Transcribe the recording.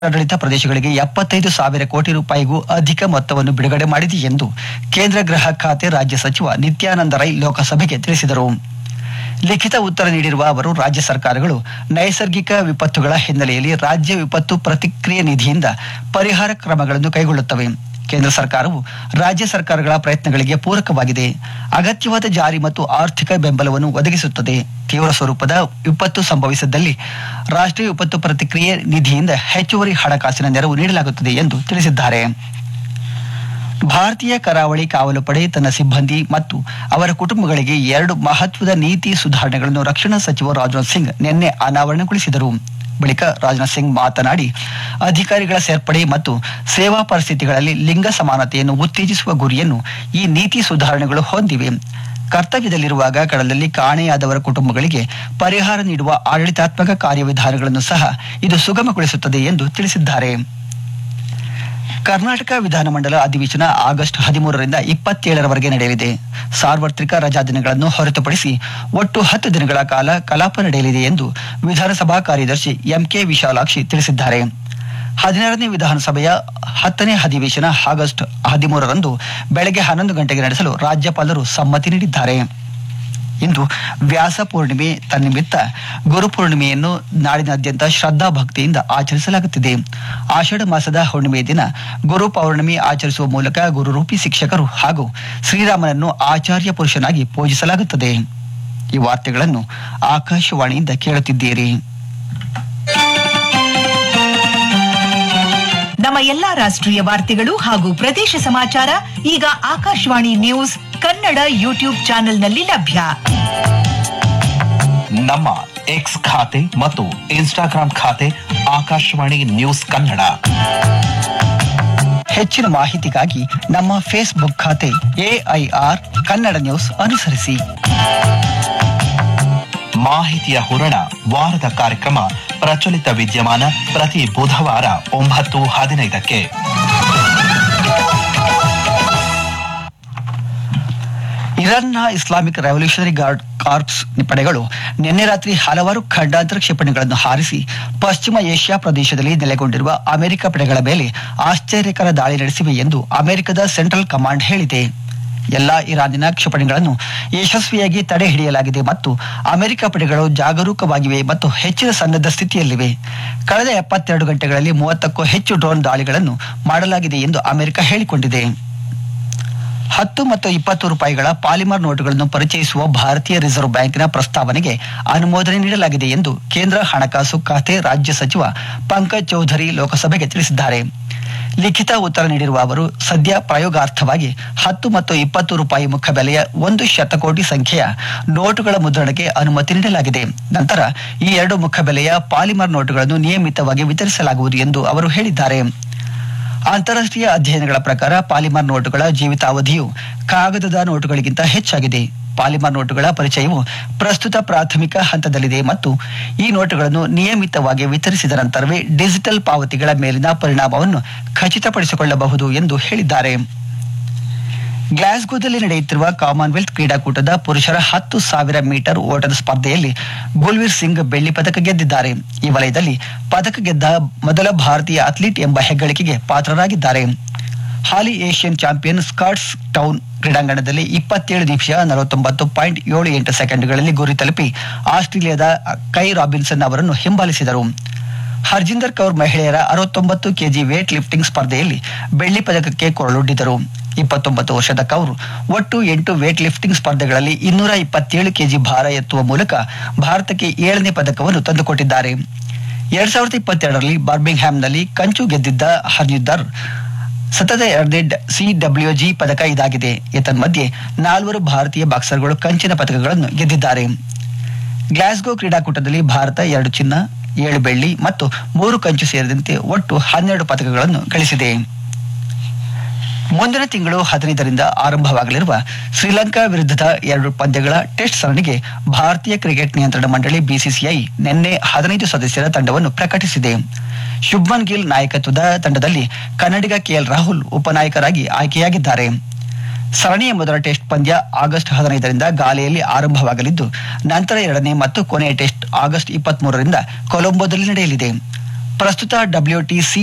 ಆಡಳಿತ ಪ್ರದೇಶಗಳಿಗೆ ಎಪ್ಪತ್ತೈದು ಸಾವಿರ ಕೋಟಿ ರೂಪಾಯಿಗೂ ಅಧಿಕ ಮೊತ್ತವನ್ನು ಬಿಡುಗಡೆ ಮಾಡಿದೆ ಎಂದು ಕೇಂದ್ರ ಗೃಹ ಖಾತೆ ರಾಜ್ಯ ಸಚಿವ ನಿತ್ಯಾನಂದ ರೈ ಲೋಕಸಭೆಗೆ ತಿಳಿಸಿದರು ಲಿಖಿತ ಉತ್ತರ ನೀಡಿರುವ ಅವರು ರಾಜ್ಯ ಸರ್ಕಾರಗಳು ನೈಸರ್ಗಿಕ ವಿಪತ್ತುಗಳ ಹಿನ್ನೆಲೆಯಲ್ಲಿ ರಾಜ್ಯ ವಿಪತ್ತು ಪ್ರತಿಕ್ರಿಯೆ ನಿಧಿಯಿಂದ ಪರಿಹಾರ ಕ್ರಮಗಳನ್ನು ಕೈಗೊಳ್ಳುತ್ತವೆ ಕೇಂದ್ರ ಸರ್ಕಾರವು ರಾಜ್ಯ ಸರ್ಕಾರಗಳ ಪ್ರಯತ್ನಗಳಿಗೆ ಪೂರಕವಾಗಿದೆ ಅಗತ್ಯವಾದ ಜಾರಿ ಮತ್ತು ಆರ್ಥಿಕ ಬೆಂಬಲವನ್ನು ಒದಗಿಸುತ್ತದೆ ತೀವ್ರ ಸ್ವರೂಪದ ವಿಪತ್ತು ಸಂಭವಿಸಿದ್ದಲ್ಲಿ ರಾಷ್ಟ್ರೀಯ ವಿಪತ್ತು ಪ್ರತಿಕ್ರಿಯೆ ನಿಧಿಯಿಂದ ಹೆಚ್ಚುವರಿ ಹಣಕಾಸಿನ ನೆರವು ನೀಡಲಾಗುತ್ತದೆ ಎಂದು ತಿಳಿಸಿದ್ದಾರೆ ಭಾರತೀಯ ಕರಾವಳಿ ಕಾವಲು ಪಡೆ ತನ್ನ ಸಿಬ್ಬಂದಿ ಮತ್ತು ಅವರ ಕುಟುಂಬಗಳಿಗೆ ಎರಡು ಮಹತ್ವದ ನೀತಿ ಸುಧಾರಣೆಗಳನ್ನು ರಕ್ಷಣಾ ಸಚಿವ ರಾಜನಾಥ್ ಸಿಂಗ್ ನಿನ್ನೆ ಅನಾವರಣಗೊಳಿಸಿದರು ಬಳಿಕ ರಾಜನಾಥ್ ಸಿಂಗ್ ಮಾತನಾಡಿ ಅಧಿಕಾರಿಗಳ ಸೇರ್ಪಡೆ ಮತ್ತು ಸೇವಾ ಪರಿಸ್ಥಿತಿಗಳಲ್ಲಿ ಲಿಂಗ ಸಮಾನತೆಯನ್ನು ಉತ್ತೇಜಿಸುವ ಗುರಿಯನ್ನು ಈ ನೀತಿ ಸುಧಾರಣೆಗಳು ಹೊಂದಿವೆ ಕರ್ತವ್ಯದಲ್ಲಿರುವಾಗ ಕಡಲಲ್ಲಿ ಕಾಣೆಯಾದವರ ಕುಟುಂಬಗಳಿಗೆ ಪರಿಹಾರ ನೀಡುವ ಆಡಳಿತಾತ್ಮಕ ಕಾರ್ಯವಿಧಾನಗಳನ್ನು ಸಹ ಇದು ಸುಗಮಗೊಳಿಸುತ್ತದೆ ಎಂದು ತಿಳಿಸಿದ್ದಾರೆ ಕರ್ನಾಟಕ ವಿಧಾನಮಂಡಲ ಅಧಿವೇಶನ ಆಗಸ್ಟ್ ಹದಿಮೂರರಿಂದ ಇಪ್ಪತ್ತೇಳರವರೆಗೆ ನಡೆಯಲಿದೆ ಸಾರ್ವತ್ರಿಕ ರಜಾ ದಿನಗಳನ್ನು ಹೊರತುಪಡಿಸಿ ಒಟ್ಟು ಹತ್ತು ದಿನಗಳ ಕಾಲ ಕಲಾಪ ನಡೆಯಲಿದೆ ಎಂದು ವಿಧಾನಸಭಾ ಕಾರ್ಯದರ್ಶಿ ಎಂಕೆ ವಿಶಾಲಾಕ್ಷಿ ತಿಳಿಸಿದ್ದಾರೆ ಹದಿನಾರನೇ ವಿಧಾನಸಭೆಯ ಹತ್ತನೇ ಅಧಿವೇಶನ ಆಗಸ್ಟ್ ಹದಿಮೂರರಂದು ಬೆಳಗ್ಗೆ ಹನ್ನೊಂದು ಗಂಟೆಗೆ ನಡೆಸಲು ರಾಜ್ಯಪಾಲರು ಸಮ್ಮತಿ ನೀಡಿದ್ದಾರೆ ಇಂದು ವ್ಯಾಸ ಪೂರ್ಣಿಮೆ ತನ್ನಿಮಿತ್ತ ಗುರು ಪೂರ್ಣಿಮೆಯನ್ನು ನಾಡಿನಾದ್ಯಂತ ಶ್ರದ್ಧಾ ಭಕ್ತಿಯಿಂದ ಆಚರಿಸಲಾಗುತ್ತಿದೆ ಆಷಾಢ ಮಾಸದ ಹುಣ್ಣಿಮೆಯ ದಿನ ಗುರು ಪೌರ್ಣಿಮೆ ಆಚರಿಸುವ ಮೂಲಕ ಗುರುರೂಪಿ ಶಿಕ್ಷಕರು ಹಾಗೂ ಶ್ರೀರಾಮನನ್ನು ಆಚಾರ್ಯ ಪುರುಷನಾಗಿ ಪೂಜಿಸಲಾಗುತ್ತದೆ ಈ ವಾರ್ತೆಗಳನ್ನು ಆಕಾಶವಾಣಿಯಿಂದ ಕೇಳುತ್ತಿದ್ದೀರಿ ನಮ್ಮ ಎಲ್ಲಾ ರಾಷ್ಟ್ರೀಯ ವಾರ್ತೆಗಳು ಹಾಗೂ ಪ್ರದೇಶ ಸಮಾಚಾರ ಈಗ ಆಕಾಶವಾಣಿ ನ್ಯೂಸ್ ಕನ್ನಡ ಯೂಟ್ಯೂಬ್ ಚಾನೆಲ್ನಲ್ಲಿ ಲಭ್ಯ ನಮ್ಮ ಎಕ್ಸ್ ಖಾತೆ ಮತ್ತು ಇನ್ಸ್ಟಾಗ್ರಾಂ ಖಾತೆ ಆಕಾಶವಾಣಿ ನ್ಯೂಸ್ ಕನ್ನಡ ಹೆಚ್ಚಿನ ಮಾಹಿತಿಗಾಗಿ ನಮ್ಮ ಫೇಸ್ಬುಕ್ ಖಾತೆ ಎಐಆರ್ ಕನ್ನಡ ನ್ಯೂಸ್ ಅನುಸರಿಸಿ ಮಾಹಿತಿಯ ಹೂರಣ ವಾರದ ಕಾರ್ಯಕ್ರಮ ಪ್ರಚಲಿತ ವಿದ್ಯಮಾನ ಪ್ರತಿ ಬುಧವಾರ ಒಂಬತ್ತು ಹದಿನೈದಕ್ಕೆ ಇರಾನ್ನ ಇಸ್ಲಾಮಿಕ್ ರೆವಲ್ಯೂಷನರಿ ಗಾರ್ಡ್ ಕಾರ್ಪ್ಸ್ ಪಡೆಗಳು ನಿನ್ನೆ ರಾತ್ರಿ ಹಲವಾರು ಖಂಡಾಂತರ ಕ್ಷಿಪಣಿಗಳನ್ನು ಹಾರಿಸಿ ಪಶ್ಚಿಮ ಏಷ್ಯಾ ಪ್ರದೇಶದಲ್ಲಿ ನೆಲೆಗೊಂಡಿರುವ ಅಮೆರಿಕ ಪಡೆಗಳ ಮೇಲೆ ಆಶ್ಚರ್ಯಕರ ದಾಳಿ ನಡೆಸಿವೆ ಎಂದು ಅಮೆರಿಕದ ಸೆಂಟ್ರಲ್ ಕಮಾಂಡ್ ಹೇಳಿದೆ ಎಲ್ಲಾ ಇರಾನಿನ ಕ್ಷಿಪಣಿಗಳನ್ನು ಯಶಸ್ವಿಯಾಗಿ ತಡೆ ಹಿಡಿಯಲಾಗಿದೆ ಮತ್ತು ಅಮೆರಿಕ ಪಡೆಗಳು ಜಾಗರೂಕವಾಗಿವೆ ಮತ್ತು ಹೆಚ್ಚಿನ ಸನ್ನದ್ಧ ಸ್ಥಿತಿಯಲ್ಲಿವೆ ಕಳೆದ ಎಪ್ಪತ್ತೆರಡು ಗಂಟೆಗಳಲ್ಲಿ ಮೂವತ್ತಕ್ಕೂ ಹೆಚ್ಚು ಡ್ರೋನ್ ದಾಳಿಗಳನ್ನು ಮಾಡಲಾಗಿದೆ ಎಂದು ಅಮೆರಿಕ ಹೇಳಿಕೊಂಡಿದೆ ಹತ್ತು ಮತ್ತು ಇಪ್ಪತ್ತು ರೂಪಾಯಿಗಳ ಪಾಲಿಮರ್ ನೋಟುಗಳನ್ನು ಪರಿಚಯಿಸುವ ಭಾರತೀಯ ರಿಸರ್ವ್ ಬ್ಯಾಂಕಿನ ಪ್ರಸ್ತಾವನೆಗೆ ಅನುಮೋದನೆ ನೀಡಲಾಗಿದೆ ಎಂದು ಕೇಂದ್ರ ಹಣಕಾಸು ಖಾತೆ ರಾಜ್ಯ ಸಚಿವ ಪಂಕಜ್ ಚೌಧರಿ ಲೋಕಸಭೆಗೆ ತಿಳಿಸಿದ್ದಾರೆ ಲಿಖಿತ ಉತ್ತರ ನೀಡಿರುವ ಅವರು ಸದ್ಯ ಪ್ರಯೋಗಾರ್ಥವಾಗಿ ಹತ್ತು ಮತ್ತು ಇಪ್ಪತ್ತು ರೂಪಾಯಿ ಮುಖಬೆಲೆಯ ಒಂದು ಶತಕೋಟಿ ಸಂಖ್ಯೆಯ ನೋಟುಗಳ ಮುದ್ರಣಕ್ಕೆ ಅನುಮತಿ ನೀಡಲಾಗಿದೆ ನಂತರ ಈ ಎರಡು ಮುಖಬೆಲೆಯ ಪಾಲಿಮರ್ ನೋಟುಗಳನ್ನು ನಿಯಮಿತವಾಗಿ ವಿತರಿಸಲಾಗುವುದು ಎಂದು ಅವರು ಹೇಳಿದ್ದಾರೆ ಅಂತಾರಾಷ್ಟ್ರೀಯ ಅಧ್ಯಯನಗಳ ಪ್ರಕಾರ ಪಾಲಿಮರ್ ನೋಟುಗಳ ಜೀವಿತಾವಧಿಯು ಕಾಗದದ ನೋಟುಗಳಿಗಿಂತ ಹೆಚ್ಚಾಗಿದೆ ಪಾಲಿಮರ್ ನೋಟುಗಳ ಪರಿಚಯವು ಪ್ರಸ್ತುತ ಪ್ರಾಥಮಿಕ ಹಂತದಲ್ಲಿದೆ ಮತ್ತು ಈ ನೋಟುಗಳನ್ನು ನಿಯಮಿತವಾಗಿ ವಿತರಿಸಿದ ನಂತರವೇ ಡಿಜಿಟಲ್ ಪಾವತಿಗಳ ಮೇಲಿನ ಪರಿಣಾಮವನ್ನು ಖಚಿತಪಡಿಸಿಕೊಳ್ಳಬಹುದು ಎಂದು ಹೇಳಿದ್ದಾರೆ ಗ್ಲಾಸ್ಗೋದಲ್ಲಿ ನಡೆಯುತ್ತಿರುವ ಕಾಮನ್ವೆಲ್ತ್ ಕ್ರೀಡಾಕೂಟದ ಪುರುಷರ ಹತ್ತು ಸಾವಿರ ಮೀಟರ್ ಓಟದ ಸ್ಪರ್ಧೆಯಲ್ಲಿ ಗುಲ್ವೀರ್ ಸಿಂಗ್ ಬೆಳ್ಳಿ ಪದಕ ಗೆದ್ದಿದ್ದಾರೆ ಈ ವಲಯದಲ್ಲಿ ಪದಕ ಗೆದ್ದ ಮೊದಲ ಭಾರತೀಯ ಅಥ್ಲೀಟ್ ಎಂಬ ಹೆಗ್ಗಳಿಕೆಗೆ ಪಾತ್ರರಾಗಿದ್ದಾರೆ ಹಾಲಿ ಏಷ್ಯನ್ ಚಾಂಪಿಯನ್ ಸ್ಕಾಟ್ಸ್ ಟೌನ್ ಕ್ರೀಡಾಂಗಣದಲ್ಲಿ ಇಪ್ಪತ್ತೇಳು ನಿಮಿಷ ನಲವತ್ತೊಂಬತ್ತು ಪಾಯಿಂಟ್ ಏಳು ಎಂಟು ಸೆಕೆಂಡ್ಗಳಲ್ಲಿ ಗುರಿ ತಲುಪಿ ಆಸ್ಟ್ರೇಲಿಯಾದ ಕೈ ರಾಬಿನ್ಸನ್ ಅವರನ್ನು ಹಿಂಬಾಲಿಸಿದರು ಹರ್ಜಿಂದರ್ ಕೌರ್ ಮಹಿಳೆಯರ ಅರವತ್ತೊಂಬತ್ತು ಕೆಜಿ ವೇಟ್ ಲಿಫ್ಟಿಂಗ್ ಸ್ಪರ್ಧೆಯಲ್ಲಿ ಬೆಳ್ಳಿ ಪದಕಕ್ಕೆ ಕೊರಳೊಡ್ಡಿದರು ಇಪ್ಪತ್ತೊಂಬತ್ತು ವರ್ಷದ ಕೌರ್ ಒಟ್ಟು ಎಂಟು ವೇಟ್ ಲಿಫ್ಟಿಂಗ್ ಸ್ಪರ್ಧೆಗಳಲ್ಲಿ ಇನ್ನೂರ ಇಪ್ಪತ್ತೇಳು ಕೆಜಿ ಭಾರ ಎತ್ತುವ ಮೂಲಕ ಭಾರತಕ್ಕೆ ಏಳನೇ ಪದಕವನ್ನು ತಂದುಕೊಟ್ಟಿದ್ದಾರೆ ಎರಡ್ ಸಾವಿರದ ಇಪ್ಪತ್ತೆರಡರಲ್ಲಿ ಬರ್ಮಿಂಗ್ಹ್ಯಾಮ್ನಲ್ಲಿ ಕಂಚು ಗೆದ್ದಿದ್ದ ಹರ್ಜಿಂದರ್ ಸತತ ಎರಡನೇ ಸಿಡಬ್ಲ್ಯೂಜಿ ಪದಕ ಇದಾಗಿದೆ ಏತನ್ಮಧ್ಯೆ ನಾಲ್ವರು ಭಾರತೀಯ ಬಾಕ್ಸರ್ಗಳು ಕಂಚಿನ ಪದಕಗಳನ್ನು ಗೆದ್ದಿದ್ದಾರೆ ಗ್ಲಾಸ್ಗೋ ಕ್ರೀಡಾಕೂಟದಲ್ಲಿ ಭಾರತ ಎರಡು ಚಿನ್ನ ಏಳು ಬೆಳ್ಳಿ ಮತ್ತು ಮೂರು ಕಂಚು ಸೇರಿದಂತೆ ಒಟ್ಟು ಹನ್ನೆರಡು ಪದಕಗಳನ್ನು ಗಳಿಸಿದೆ ಮುಂದಿನ ತಿಂಗಳು ಹದಿನೈದರಿಂದ ಆರಂಭವಾಗಲಿರುವ ಶ್ರೀಲಂಕಾ ವಿರುದ್ಧದ ಎರಡು ಪಂದ್ಯಗಳ ಟೆಸ್ಟ್ ಸರಣಿಗೆ ಭಾರತೀಯ ಕ್ರಿಕೆಟ್ ನಿಯಂತ್ರಣ ಮಂಡಳಿ ಬಿಸಿಸಿಐ ನಿನ್ನೆ ಹದಿನೈದು ಸದಸ್ಯರ ತಂಡವನ್ನು ಪ್ರಕಟಿಸಿದೆ ಶುಭ್ಮನ್ ಗಿಲ್ ನಾಯಕತ್ವದ ತಂಡದಲ್ಲಿ ಕನ್ನಡಿಗ ಕೆಎಲ್ ರಾಹುಲ್ ಉಪನಾಯಕರಾಗಿ ಆಯ್ಕೆಯಾಗಿದ್ದಾರೆ ಸರಣಿಯ ಮೊದಲ ಟೆಸ್ಟ್ ಪಂದ್ಯ ಆಗಸ್ಟ್ ಹದಿನೈದರಿಂದ ಗಾಲೆಯಲ್ಲಿ ಆರಂಭವಾಗಲಿದ್ದು ನಂತರ ಎರಡನೇ ಮತ್ತು ಕೊನೆಯ ಟೆಸ್ಟ್ ಆಗಸ್ಟ್ ಇಪ್ಪತ್ತ್ ಮೂರರಿಂದ ಕೊಲಂಬೋದಲ್ಲಿ ನಡೆಯಲಿದೆ ಪ್ರಸ್ತುತ ಡಬ್ಲ್ಯೂಟಿಸಿ